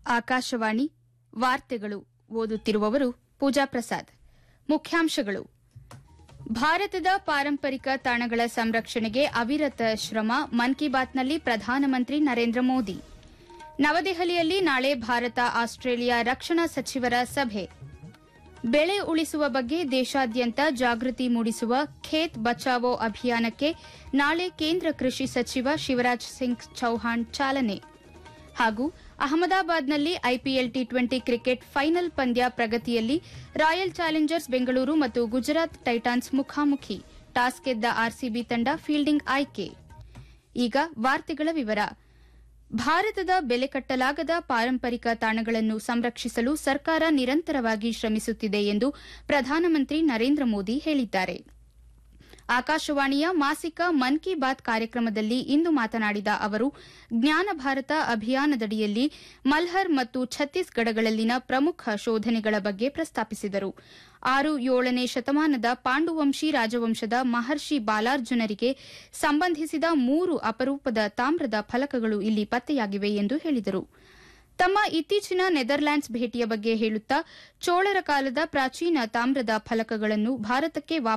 ಆಕಾಶವಾಣಿ ವಾರ್ತೆಗಳು ಓದುತ್ತಿರುವವರು ಪೂಜಾ ಪ್ರಸಾದ್ ಮುಖ್ಯಾಂಶಗಳು ಭಾರತದ ಪಾರಂಪರಿಕ ತಾಣಗಳ ಸಂರಕ್ಷಣೆಗೆ ಅವಿರತ ಶ್ರಮ ಮನ್ ಕಿ ಬಾತ್ನಲ್ಲಿ ಪ್ರಧಾನಮಂತ್ರಿ ನರೇಂದ್ರ ಮೋದಿ ನವದೆಹಲಿಯಲ್ಲಿ ನಾಳೆ ಭಾರತ ಆಸ್ಟ್ರೇಲಿಯಾ ರಕ್ಷಣಾ ಸಚಿವರ ಸಭೆ ಬೆಳೆ ಉಳಿಸುವ ಬಗ್ಗೆ ದೇಶಾದ್ಯಂತ ಜಾಗೃತಿ ಮೂಡಿಸುವ ಖೇತ್ ಬಚಾವೋ ಅಭಿಯಾನಕ್ಕೆ ನಾಳೆ ಕೇಂದ್ರ ಕೃಷಿ ಸಚಿವ ಶಿವರಾಜ್ ಸಿಂಗ್ ಚೌಹಾಣ್ ಚಾಲನೆ ಹಾಗೂ ಅಹಮದಾಬಾದ್ನಲ್ಲಿ IPL T twenty cricket final ಪಂದ್ಯ ಪ್ರಗತಿಯಲ್ಲಿ ರಾಯಲ್ ಚಾಲೆಂಜರ್ಸ್ ಬೆಂಗಳೂರು ಮತ್ತು ಗುಜರಾತ್ ಟೈಟಾನ್ಸ್ ಮುಖಾಮುಖಿ ಟಾಸ್ ಗೆದ್ದ ಆರ್ಸಿಬಿ ತಂಡ ಫೀಲ್ಡಿಂಗ್ ಆಯ್ಕೆ ಈಗ ವಾರ್ತೆಗಳ ವಿವರ ಭಾರತದ ಬೆಲೆ ಕಟ್ಟಲಾಗದ ಪಾರಂಪರಿಕ ತಾಣಗಳನ್ನು ಸಂರಕ್ಷಿಸಲು ಸರ್ಕಾರ ನಿರಂತರವಾಗಿ ಶ್ರಮಿಸುತ್ತಿದೆ ಎಂದು ಪ್ರಧಾನಮಂತ್ರಿ ನರೇಂದ್ರ ಮೋದಿ ಹೇಳಿದ್ದಾರೆ ಆಕಾಶವಾಣಿಯ ಮಾಸಿಕ ಮನ್ ಕಿ ಬಾತ್ ಕಾರ್ಯಕ್ರಮದಲ್ಲಿ ಇಂದು ಮಾತನಾಡಿದ ಅವರು ಜ್ಞಾನ ಭಾರತ ಅಭಿಯಾನದಡಿಯಲ್ಲಿ ಮಲ್ಹರ್ ಮತ್ತು ಛತ್ತೀಸ್ಗಢಗಳಲ್ಲಿನ ಪ್ರಮುಖ ಶೋಧನೆಗಳ ಬಗ್ಗೆ ಪ್ರಸ್ತಾಪಿಸಿದರು ಆರು ಏಳನೇ ಶತಮಾನದ ಪಾಂಡುವಂಶಿ ರಾಜವಂಶದ ಮಹರ್ಷಿ ಬಾಲಾರ್ಜುನರಿಗೆ ಸಂಬಂಧಿಸಿದ ಮೂರು ಅಪರೂಪದ ತಾಮ್ರದ ಫಲಕಗಳು ಇಲ್ಲಿ ಪತ್ತೆಯಾಗಿವೆ ಎಂದು ಹೇಳಿದರು ತಮ್ಮ ಇತ್ತೀಚಿನ ನೆದರ್ಲ್ಯಾಂಡ್ಸ್ ಭೇಟಿಯ ಬಗ್ಗೆ ಹೇಳುತ್ತಾ ಚೋಳರ ಕಾಲದ ಪ್ರಾಚೀನ ತಾಮ್ರದ ಫಲಕಗಳನ್ನು ಭಾರತಕ್ಕೆ